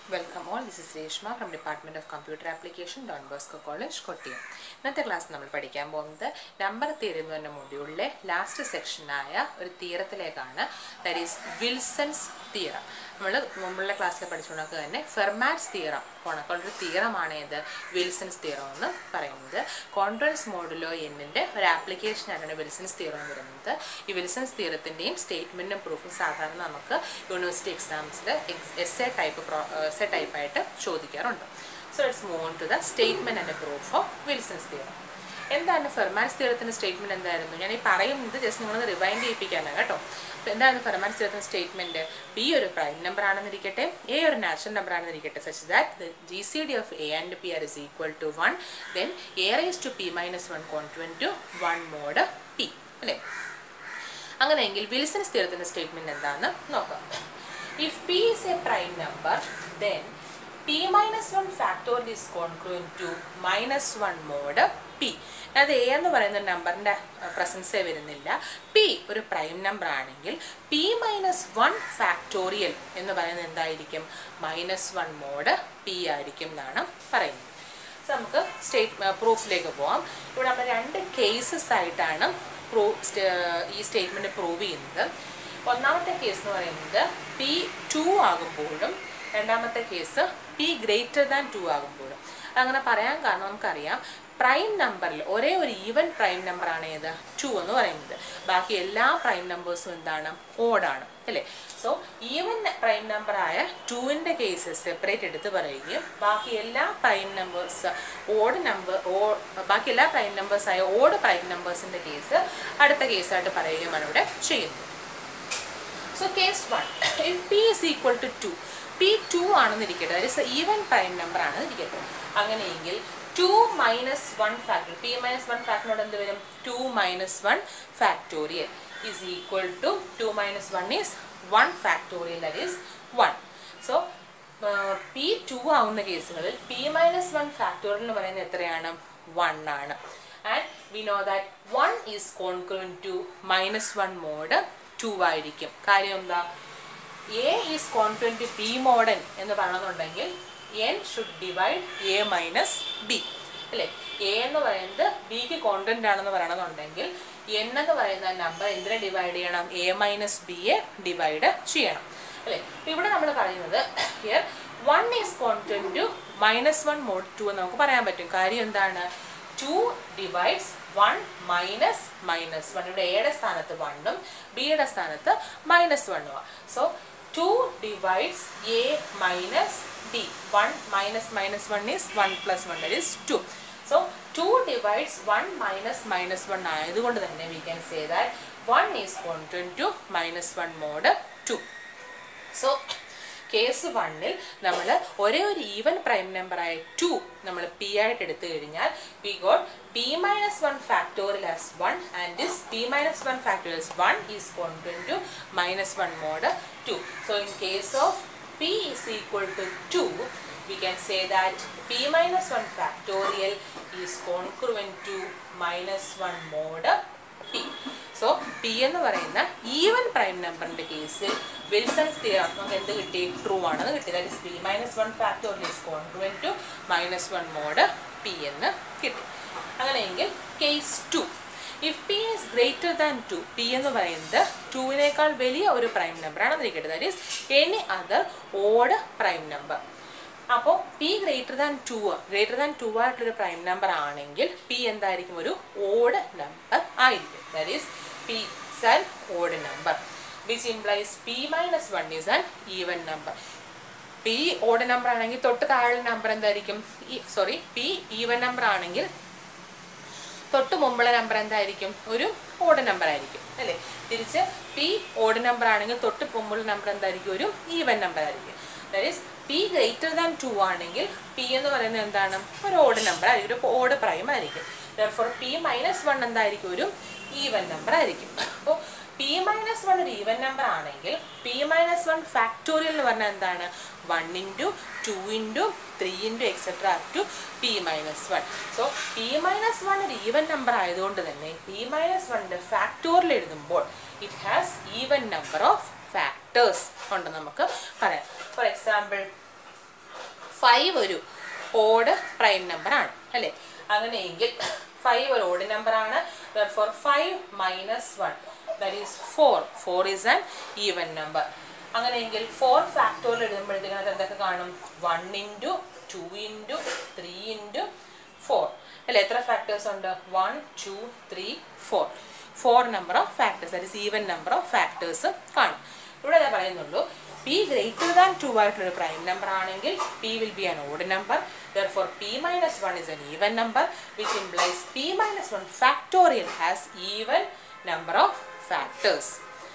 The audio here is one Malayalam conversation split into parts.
welcome all this is Reshma from department of computer application Don Bosco college Kottiyam ഇന്നത്തെ ക്ലാസ് നമ്മൾ പഠിക്കാൻ പോകുന്നത് നമ്പർ തിയറി എന്ന് പറഞ്ഞ മൊഡ്യൂളിലെ ലാസ്റ്റ് സെക്ഷനായ ഒരു തീരത്തിലേക്കാണ് ദാറ്റ് ഈസ് വിൽസൺസ് തിയറം നമ്മൾ മുമ്പുള്ള ക്ലാസ്സിൽ പഠിച്ചുകൊണ്ടൊക്കെ തന്നെ ഫെർമാറ്റ്സ് തിയറം പോണക്കൊണ്ടൊരു തിയറമാണ് ഇത് വിൽസൺസ് തിയറം എന്ന് പറയുന്നത് കോൺഫറൻസ് മോഡുലോ എന്നിൻ്റെ ഒരു ആപ്ലിക്കേഷനാണ് വിൽസൺസ് തിയറം എന്ന് പറയുന്നത് ഈ വിൽസൺസ് തിയറത്തിൻ്റെയും സ്റ്റേറ്റ്മെൻറ്റും പ്രൂഫും സാധാരണ നമുക്ക് യൂണിവേഴ്സിറ്റി എക്സാംസിൽ essay type essay ടൈപ്പായിട്ട് ചോദിക്കാറുണ്ട് so let's move on to the statement and proof of Wilson's theorem എന്താണ് ഫെർമാൻസ് തിയറത്തിൻ്റെ സ്റ്റേറ്റ്മെൻറ്റ് എന്തായിരുന്നു ഞാൻ ഈ പറയുന്നത് ജസ്റ്റ് നിങ്ങളൊന്ന് റിവൈൻഡ് ചെയ്യിപ്പിക്കാനാണ് കേട്ടോ അപ്പോൾ എന്താണ് ഫെർമാൻസ് തിയറത്തിൻ്റെ സ്റ്റേറ്റ്മെൻറ്റ് ബി ഒരു പ്രൈം നമ്പർ ആണെന്നിരിക്കട്ടെ എ ഒരു നാച്ചുറൽ നമ്പർ ആണെന്നിരിക്കട്ടെ such that G C D of A and P R is equal to one then A raise to P minus one congruent to one mod P അല്ലേ അങ്ങനെയെങ്കിൽ വിൽസൺസ് തിയറത്തിൻ്റെ സ്റ്റേറ്റ്മെൻറ്റ് എന്താണെന്ന് നോക്കാം if P is a prime number then P minus one factorial is congruent to minus one mod P അത് എ എന്ന് പറയുന്ന നമ്പറിൻ്റെ പ്രസൻസേ വരുന്നില്ല പി ഒരു പ്രൈം നമ്പർ ആണെങ്കിൽ പി മൈനസ് വൺ ഫാക്ടോറിയൽ എന്ന് പറയുന്നത് എന്തായിരിക്കും മൈനസ് വൺ മോഡ് പി ആയിരിക്കും എന്നാണ് പറയുന്നത് സോ നമുക്ക് സ്റ്റേറ്റ് പ്രൂഫിലേക്ക് പോവാം ഇവിടെ നമ്മൾ രണ്ട് കേസസ് ആയിട്ടാണ് പ്രൂ ഈ സ്റ്റേറ്റ്മെൻറ്റ് പ്രൂവ് ചെയ്യുന്നത് ഒന്നാമത്തെ കേസ് എന്ന് പറയുന്നത് പി ടു ആകുമ്പോഴും രണ്ടാമത്തെ case P greater than two ആകുമ്പോഴും അങ്ങനെ പറയാൻ കാരണം നമുക്കറിയാം പ്രൈം നമ്പറിൽ ഒരേ ഒരു ഈവൻ പ്രൈം നമ്പറാണ് ഏത് ടു എന്ന് പറയുന്നത് ബാക്കി എല്ലാ പ്രൈം നമ്പേഴ്സും എന്താണ് ഓടാണ് അല്ലേ സോ ഈവൻ പ്രൈം നമ്പറായ ടുവിൻ്റെ കേസ് സെപ്പറേറ്റ് എടുത്ത് പറയുകയും ബാക്കി എല്ലാ പ്രൈം നമ്പേഴ്സ് ഓഡ് നമ്പർ ഓ ബാക്കി എല്ലാ പ്രൈം നമ്പേഴ്സായ ഓഡ് പ്രൈം നമ്പേഴ്സിൻ്റെ കേസ് അടുത്ത കേസായിട്ട് പറയുകയുമാണ് ഇവിടെ ചെയ്യുന്നത് so case one if P is equal to two P two ആണെന്നിരിക്കട്ടെ അതായത് ഈവൻ പ്രൈം നമ്പർ ആണെന്നിരിക്കട്ടെ അങ്ങനെയെങ്കിൽ two minus one factor P minus one ഫാക്ടറിനോട് എന്ത് വരും two minus one factorial is equal to two minus one is one factorial that is one so P two ആവുന്ന കേസുകളിൽ പി മൈനസ് വൺ ഫാക്ടോറിയൽ എന്ന് പറയുന്നത് എത്രയാണ് വൺ ആണ് and we know that one is congruent to minus one mod two ആയിരിക്കും കാര്യം എന്താ A is congruent to P mod N എന്ന് പറയണമെന്നുണ്ടെങ്കിൽ N should divide A minus B അല്ലേ എ എന്ന് പറയുന്നത് ബിക്ക് കോണ്ടന്റ് ആണെന്ന് പറയണമെന്നുണ്ടെങ്കിൽ എൻ എന്ന് പറയുന്ന നമ്പർ എന്തിനെ ഡിവൈഡ് ചെയ്യണം എ മൈനസ് ബിയെ ഡിവൈഡ് ചെയ്യണം അല്ലേ ഇവിടെ നമ്മൾ പറയുന്നത് here one is congruent to minus one mod two എന്ന് നമുക്ക് പറയാൻ പറ്റും കാര്യം എന്താണ് two divides one minus minus one ഇവിടെ എയുടെ സ്ഥാനത്ത് വണ്ണും ബിയുടെ സ്ഥാനത്ത് മൈനസ് വണ്ണുമാണ് so two divides A minus B one minus minus one is one plus one that is two so two divides one minus minus one ആയതുകൊണ്ട് തന്നെ we can say that one is congruent to minus one mod two so case വണ്ണിൽ നമ്മൾ ഒരേ ഒരു ഈവൻ പ്രൈം നമ്പറായ ടു നമ്മൾ പി ആയിട്ട് എടുത്തു കഴിഞ്ഞാൽ we got P minus one factorial as one and this P minus one factorial as one is congruent to minus one mod two so in case of P is equal to two we can say that p minus 1 factorial is congruent to minus 1 mod p so P എന്ന് പറയുന്ന ഈവൻ പ്രൈം നമ്പറിന്റെ കേസിൽ വിൽസൺസ് തിയറം നമുക്ക് എന്ത് കിട്ടി ട്രൂ ആണെന്ന് കിട്ടി that is P minus one factorial is congruent to minus one mod P എന്ന് കിട്ടി അങ്ങനെയെങ്കിൽ case two if P is greater than two P എന്ന് പറയുന്നത് ടുവിനേക്കാൾ വലിയ ഒരു പ്രൈം നമ്പർ ആണെന്നിരിക്കട്ടെ that is any other odd prime number അപ്പോൾ P greater than two greater than two ആയിട്ടുള്ളൊരു പ്രൈം നമ്പർ ആണെങ്കിൽ പി എന്തായിരിക്കും ഒരു ഓഡ് നമ്പർ ആയിരിക്കും that is P is an odd number which implies P minus one is an even number P odd number ആണെങ്കിൽ തൊട്ട് താഴെ നമ്പർ എന്തായിരിക്കും ഈ സോറി പി ഈവൻ നമ്പർ ആണെങ്കിൽ തൊട്ട് മുമ്പുള്ള നമ്പർ എന്തായിരിക്കും ഒരു ഓഡ് നമ്പർ ആയിരിക്കും അല്ലേ തിരിച്ച് പി ഓഡ് നമ്പർ ആണെങ്കിൽ തൊട്ട് മുമ്പുള്ള നമ്പർ എന്തായിരിക്കും ഒരു ഈവൻ നമ്പർ ആയിരിക്കും that is P greater than two ആണെങ്കിൽ പി എന്ന് പറയുന്നത് എന്താണ് ഒരു ഓഡ് നമ്പർ ആയിരിക്കും ഒരു ഓഡ് പ്രൈം ആയിരിക്കും ഫോർ പി മൈനസ് വൺ എന്തായിരിക്കും ഒരു ഈവൻ നമ്പർ ആയിരിക്കും അപ്പോൾ പി മൈനസ് വൺ ഒരു ഈവൻ നമ്പർ ആണെങ്കിൽ പി മൈനസ് വൺ ഫാക്ടോറിയൽ എന്ന് പറഞ്ഞാൽ എന്താണ് one into two into three into etcetera to P minus one so P minus one ഒരു ഈവൻ നമ്പർ ആയതുകൊണ്ട് തന്നെ പി മൈനസ് വണ്ണിൻ്റെ ഫാക്ടോറിയൽ എഴുതുമ്പോൾ it has even number of factors ഉണ്ട് നമുക്ക് പറയാം ഫോർ എക്സാമ്പിൾ ഫൈവ് ഒരു ഓഡ് പ്രൈം നമ്പറാണ് അല്ലേ അങ്ങനെയെങ്കിൽ ഫൈവ് ഒരു ഓഡ് നമ്പറാണ് for five minus one that is four four is an even number അങ്ങനെയെങ്കിൽ ഫോർ ഫാക്ടോറിൽ എഴുതുമ്പോഴത്തേക്കും അത് എന്തൊക്കെ കാണും one into two into three into four അല്ലേ എത്ര ഫാക്ടേഴ്സ് ഉണ്ട് one two three four four number of factors that is even number of factors കാണും ഇവിടെ ഞാൻ പറയുന്നുള്ളൂ പി ഗ്രേറ്റർ ദാൻ ടു ആയിട്ടുള്ള പ്രൈം നമ്പർ ആണെങ്കിൽ P will be an odd number therefore p minus 1 is an even number which implies p minus 1 factorial has even number of factors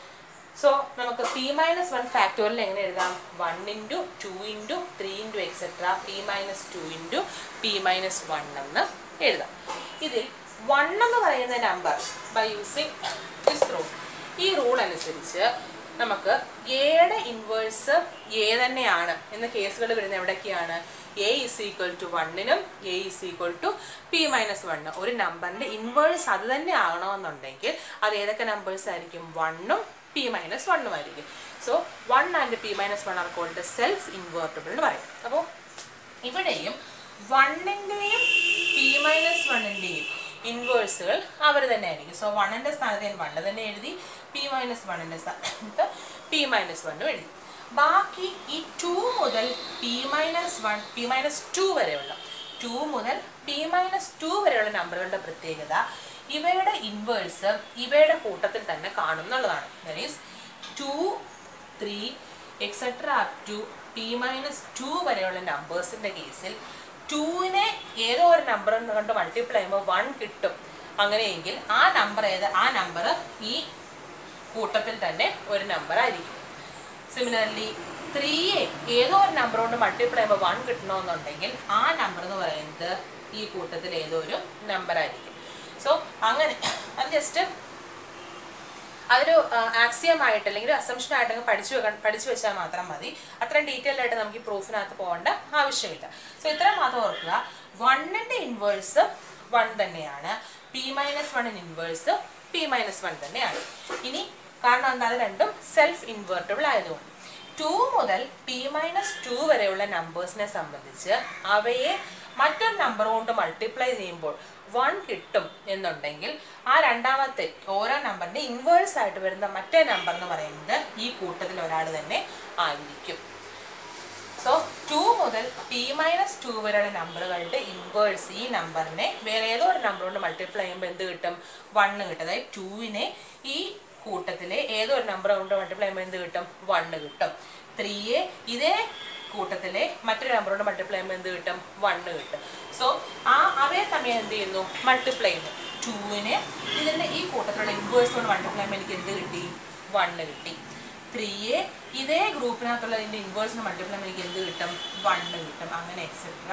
so നമുക്ക് പി മൈനസ് വൺ ഫാക്ടോറിയൽ എങ്ങനെ എഴുതാം one into two into three into etcetera P minus two into P minus one എന്ന് എഴുതാം ഇതിൽ വൺ എന്ന് പറയുന്ന number by using this rule ഈ റൂൾ അനുസരിച്ച് നമുക്ക് എയുടെ ഇൻവേഴ്സ് എ തന്നെയാണ് എന്ന കേസുകൾ വരുന്നത് എവിടേക്കാണ് എ ഇസ് ഈക്വൽ ടു വണ്ണിനും A is equal to P minus one ഒരു നമ്പറിന്റെ ഇൻവേഴ്സ് അത് തന്നെ ആകണമെന്നുണ്ടെങ്കിൽ അത് ഏതൊക്കെ നമ്പേഴ്സ് ആയിരിക്കും വണ്ണും പി മൈനസ് വണ്ണും ആയിരിക്കും so one and P minus one are called self invertible എന്ന് പറയും അപ്പോൾ ഇവിടെയും വണ്ണിൻ്റെയും പി മൈനസ് വണ്ണിൻ്റെയും ഇൻവേഴ്സുകൾ അവർ തന്നെ ആയിരിക്കും സോ വണ്ണിൻ്റെ സ്ഥാനത്ത് ഞാൻ വണ്ണ് തന്നെ എഴുതി പി മൈനസ് വണ്ണിൻ്റെ സ്ഥാനത്ത് പി മൈനസ് വണ്ണും എഴുതി ബാക്കി ഈ ടു മുതൽ P minus one P minus two വരെയുള്ള ടു മുതൽ പി മൈനസ് ടു വരെയുള്ള നമ്പറുകളുടെ പ്രത്യേകത ഇവയുടെ ഇൻവേഴ്സ് ഇവയുടെ കൂട്ടത്തിൽ തന്നെ കാണും എന്നുള്ളതാണ് that is two three etcetera up to P minus two വരെയുള്ള നമ്പേഴ്സിൻ്റെ കേസിൽ ടുവിനെ ഏതോ ഒരു നമ്പർ കൊണ്ട് മൾട്ടിപ്ലൈ ചെയ്യുമ്പോൾ വൺ കിട്ടും അങ്ങനെയെങ്കിൽ ആ നമ്പർ ഏത് ആ നമ്പർ ഈ കൂട്ടത്തിൽ തന്നെ ഒരു നമ്പർ ആയിരിക്കും സിമിലർലി ത്രീയെ ഏതോ ഒരു നമ്പർ കൊണ്ട് മൾട്ടിപ്ലൈ ചെയ്യുമ്പോൾ വൺ കിട്ടണമെന്നുണ്ടെങ്കിൽ ആ നമ്പർ എന്ന് പറയുന്നത് ഈ കൂട്ടത്തിൽ ഏതോ ഒരു നമ്പർ ആയിരിക്കും സോ അങ്ങനെ അത് ജസ്റ്റ് അതൊരു ആക്സിയം ആയിട്ട് അല്ലെങ്കിൽ അസംഷൻ ആയിട്ട് അങ്ങ് പഠിച്ചു വെക്കാൻ പഠിച്ചു വെച്ചാൽ മാത്രം മതി അത്രയും ഡീറ്റെയിൽ ആയിട്ട് നമുക്ക് ഈ പ്രൂഫിനകത്ത് പോകേണ്ട ആവശ്യമില്ല സോ ഇത്രയും മാത്രം ഓർക്കുക വണ്ണിൻ്റെ ഇൻവേഴ്സ് വൺ തന്നെയാണ് പി മൈനസ് വണ്ണിന് ഇൻവേഴ്സ് പി മൈനസ് വൺ തന്നെയാണ് ഇനി കാരണം എന്താ അത് രണ്ടും സെൽഫ് ഇൻവേർട്ടബിൾ ആയതുകൊണ്ട് ടു മുതൽ പി മൈനസ് ടു വരെയുള്ള നമ്പേഴ്സിനെ സംബന്ധിച്ച് അവയെ മറ്റൊരു നമ്പർ കൊണ്ട് മൾട്ടിപ്ലൈ ചെയ്യുമ്പോൾ വൺ കിട്ടും എന്നുണ്ടെങ്കിൽ ആ രണ്ടാമത്തെ ഓരോ നമ്പറിന്റെ ഇൻവേഴ്സ് ആയിട്ട് വരുന്ന മറ്റേ നമ്പർ എന്ന് പറയുന്നത് ഈ കൂട്ടത്തിൽ ഒരാൾ തന്നെ ആയിരിക്കും സോ ടു മുതൽ പി മൈനസ് ടു വരെയുള്ള നമ്പറുകളുടെ ഇൻവേഴ്സ് ഈ നമ്പറിനെ വേറെ ഏതോ ഒരു നമ്പർ കൊണ്ട് മൾട്ടിപ്ലൈ ചെയ്യുമ്പോൾ എന്ത് കിട്ടും വണ്ണ് കിട്ടും അതായത് ടുവിനെ ഈ കൂട്ടത്തിലെ ഏതോ ഒരു നമ്പർ കൊണ്ട് മൾട്ടിപ്ലൈ ചെയ്യുമ്പോൾ എന്ത് കിട്ടും വണ്ണ് കിട്ടും ത്രീയെ ഇതേ കൂട്ടത്തിലെ മറ്റൊരു നമ്പർ കൊണ്ട് മൾട്ടിപ്ലൈ ചെയ്യുമ്പോൾ എന്ത് കിട്ടും വണ്ണ് കിട്ടും സോ ആ അവയെ തമ്മിൽ എന്ത് ചെയ്യുന്നു മൾട്ടിപ്ലൈ ചെയ്യുന്നു ടൂവിനെ ഇതിൻ്റെ ഈ കൂട്ടത്തിലുള്ള ഇൻവേഴ്സ് കൊണ്ട് മൾട്ടിപ്ലൈ ചെയ്യുമ്പോൾ എനിക്ക് എന്ത് കിട്ടി വണ്ണ് കിട്ടി ത്രീയെ ഇതേ ഗ്രൂപ്പിനകത്തുള്ള ഇതിൻ്റെ ഇൻവേഴ്സിന് മൾട്ടിപ്ലൈ ചെയ്യുമ്പോൾ എനിക്ക് എന്ത് കിട്ടും വണ്ണ് കിട്ടും അങ്ങനെ എക്സെട്ര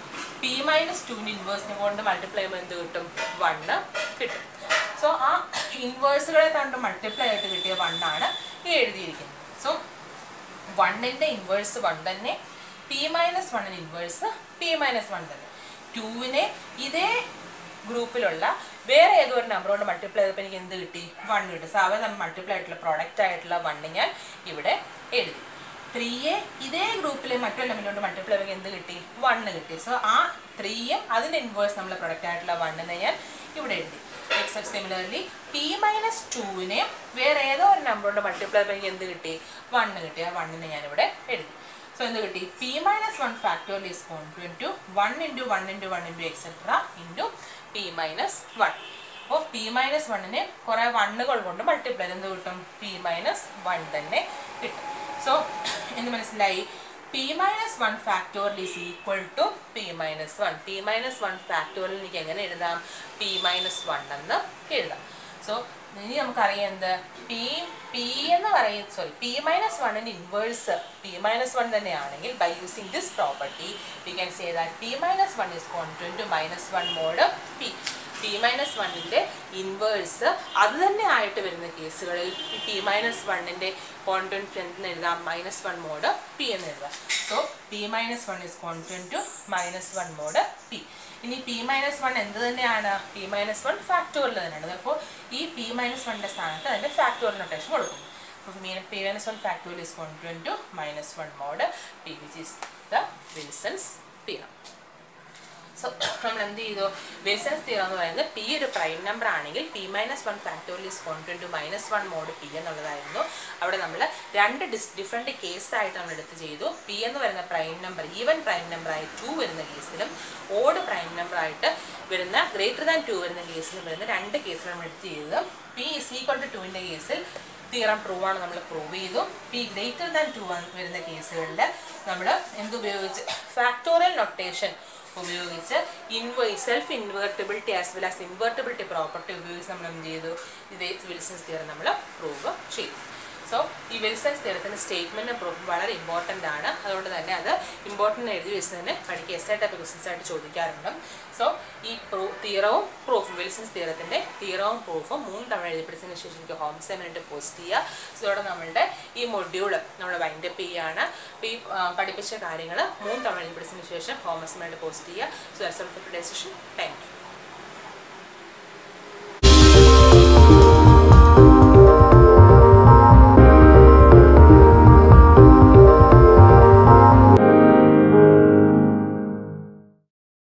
പി മൈനസ് ടുവിൻ്റെ ഇൻവേഴ്സിനെ കൊണ്ട് മൾട്ടിപ്ലൈ ചെയ്യുമ്പോൾ എന്ത് കിട്ടും വണ്ണ് കിട്ടും സോ ആ ഇൻവേഴ്സുകളെ കണ്ട് മൾട്ടിപ്ലൈ ആയിട്ട് കിട്ടിയ വണ്ണാണ് ഈ എഴുതിയിരിക്കുന്നത് സോ വണ്ണിൻ്റെ ഇൻവേഴ്സ് വൺ തന്നെ പി മൈനസ് വണ്ണിന് ഇൻവേഴ്സ് പി മൈനസ് വൺ തന്നെ ടുവിനെ ഇതേ ഗ്രൂപ്പിലുള്ള വേറെ ഏതോ ഒരു നമ്പർ കൊണ്ട് മൾട്ടിപ്ലൈ ചെയ്തപ്പോൾ എനിക്ക് എന്ത് കിട്ടി വൺ കിട്ടി സോ അവ നമ്മൾ മൾട്ടിപ്ലൈ ആയിട്ടുള്ള പ്രോഡക്റ്റ് ആയിട്ടുള്ള വണ്ണ് ഞാൻ ഇവിടെ എഴുതി ത്രീയെ ഇതേ ഗ്രൂപ്പിലെ മറ്റൊരു നമ്പർ കൊണ്ട് മൾട്ടിപ്ലൈ ചെയ്യുമ്പോൾ എന്ത് കിട്ടി വണ്ണ് കിട്ടി സോ ആ ത്രീയും അതിൻ്റെ ഇൻവേഴ്സ് നമ്മൾ പ്രൊഡക്റ്റ് ആയിട്ടുള്ള വണ്ണിനെ ഞാൻ ഇവിടെ എഴുതി എക്സെപ്റ്റ് സിമിലർലി പി മൈനസ് ടുവിനെ വേറെ ഏതോ ഒരു നമ്പർ കൊണ്ട് മൾട്ടിപ്ലൈ ചെയ്യുമ്പോൾ എന്ത് കിട്ടി വണ്ണ് കിട്ടി ആ വണ്ണിനെ ഞാനിവിടെ എഴുതി സോ എന്ത് കിട്ടി P minus one factorial is congruent to one into one into one into etcetera into P minus one അപ്പോൾ പി മൈനസ് വണ്ണിനെ കുറേ വണ്ണുകൾ കൊണ്ട് മൾട്ടിപ്ലൈ എന്ത് കിട്ടും പി മൈനസ് വൺ തന്നെ കിട്ടും സോ എന്ത് മനസ്സിലായി P minus one factorial is equal to P minus one P minus one factorial എനിക്ക് എങ്ങനെ എഴുതാം പി മൈനസ് വൺ എന്ന് എഴുതാം സോ ഇനി നമുക്കറിയാം എന്ത് പി പി എന്ന് പറയും സോറി പി മൈനസ് വണ്ണിൻ്റെ ഇൻവേഴ്സ് പി മൈനസ് വൺ തന്നെയാണെങ്കിൽ by using this property we can say that P minus one is congruent to minus one mod P P minus വണ്ണിൻ്റെ ഇൻവേഴ്സ് അത് തന്നെ ആയിട്ട് വരുന്ന കേസുകളിൽ ഈ പി മൈനസ് വണ്ണിൻ്റെ കോൺട്വൻറ്റ് എന്ന് എഴുതാം മൈനസ് വൺ മോഡ് പി എന്ന് എഴുതാം so P minus one is congruent to minus one mod P ഇനി പി മൈനസ് വൺ എന്ത് തന്നെയാണ് പി മൈനസ് വൺ ഫാക്ടോറിയൽ തന്നെയാണ് അപ്പോൾ ഈ പി മൈനസ് വണ്ണിൻ്റെ സ്ഥാനത്ത് അതിൻ്റെ ഫാക്ടോറിയൽ നൊട്ടേഷൻ കൊടുക്കും അപ്പോൾ P minus one factorial is congruent to minus one mod P which is the Wilson's theorem so നമ്മൾ എന്ത് ചെയ്തു വിൽസൺസ് തിയറം എന്ന് പറയുന്നത് പി ഒരു പ്രൈം നമ്പർ ആണെങ്കിൽ P minus one factorial is congruent to minus one mod P എന്നുള്ളതായിരുന്നു അവിടെ നമ്മൾ രണ്ട് ഡിസ് ഡിഫറെൻറ്റ് കേസായിട്ട് നമ്മൾ എടുത്ത് ചെയ്തു പി എന്ന് പറയുന്ന prime number even prime number ആയി ടു വരുന്ന കേസിലും ഓഡ് പ്രൈം നമ്പർ ആയിട്ട് വരുന്ന ഗ്രേറ്റർ ദാൻ ടു വരുന്ന കേസിലും വരുന്ന രണ്ട് കേസിലും നമ്മൾ എടുത്ത് ചെയ്തത് പി ഇസ് ഈക്വൽ ടു ടുവിൻ്റെ കേസിൽ തിയറം പ്രൂവ് ആണ് നമ്മൾ പ്രൂവ് ചെയ്തു പി ഗ്രേറ്റർ ദാൻ ടു വരുന്ന കേസുകളിൽ നമ്മൾ എന്തുപയോഗിച്ച് ഫാക്ടോറിയൽ നൊട്ടേഷൻ ഉപയോഗിച്ച് ഇൻവേ self invertibility as well as invertibility property ഉപയോഗിച്ച് നമ്മൾ എന്ത് ചെയ്തു ഇതേ വിൽസൺസ് തിയറം നമ്മൾ പ്രൂവ് ചെയ്തു സോ ഈ വിൽസൺസ് തിയറത്തിൻ്റെ സ്റ്റേറ്റ്മെൻറ്റും പ്രൂഫും വളരെ ഇമ്പോർട്ടൻ്റ് ആണ് അതുകൊണ്ട് തന്നെ അത് ഇമ്പോർട്ടൻ്റ് എഴുതി വെച്ച് തന്നെ പഠിക്കുക എസ് ഐ ടൈപ്പ് ക്വസ്റ്റൻസ് ആയിട്ട് ചോദിക്കാറുണ്ട് സോ ഈ പ്രൂ തീറവും പ്രൂഫും വിൽസൺസ് തിയറത്തിൻ്റെ തീറവും പ്രൂഫും മൂന്ന് തവണ എഴുതി പഠിച്ചതിന് ശേഷം എനിക്ക് ഹോം അസൈൻമെൻറ്റ് പോസ്റ്റ് ചെയ്യുക സോ ഇതോടെ നമ്മളുടെ ഈ മൊഡ്യൂൾ നമ്മൾ വൈൻഡപ്പ് ചെയ്യുകയാണ് അപ്പോൾ ഈ ആ, പഠിപ്പിച്ച കാര്യങ്ങൾ മൂന്ന് തവണ എഴുതി പഠിച്ചതിന് ശേഷം ഹോം അസൈൻമെൻറ്റ് പോസ്റ്റ് ചെയ്യുക so that's all for today session thank U